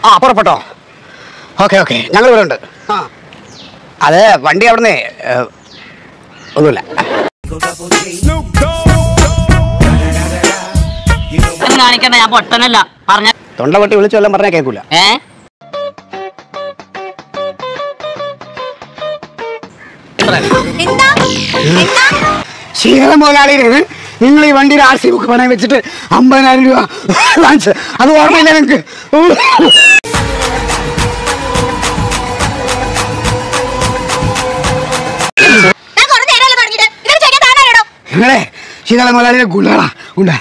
ആ പുറപ്പെട്ടോ okay okay ഞങ്ങൾ ഇവിടെ ഉണ്ട് ആ അത് വണ്ടി അവിടുന്ന് ഏ, ഒന്നുമില്ല ഒന്നും കാണിക്കണ്ട ഞാൻ പൊട്ടനല്ല പറഞ്ഞ തൊണ്ട പൊട്ടി വിളിച്ചു വല്ലതും പറഞ്ഞാൽ കേൾക്കൂല ഏ എന്താ എന്താ ശീലം മുതലാളിയാണ് നിങ്ങൾ ഈ വണ്ടിയുടെ ആർ സി ബുക്ക് പണയം വെച്ചിട്ട് അമ്പതിനായിരം രൂപ വാങ്ങിച്ചത് അത് ഓർമ്മയില്ല നിങ്ങൾക്ക് ഞാൻ കുറേ നേരമല്ലേ തുടങ്ങിയിട്ട് ഇങ്ങനെ ചെയ്യാൻ താനാണോ നിങ്ങളെ ശീതള മുതലാളിയുടെ ഗുണ്ടകളാ ഗുണ്ട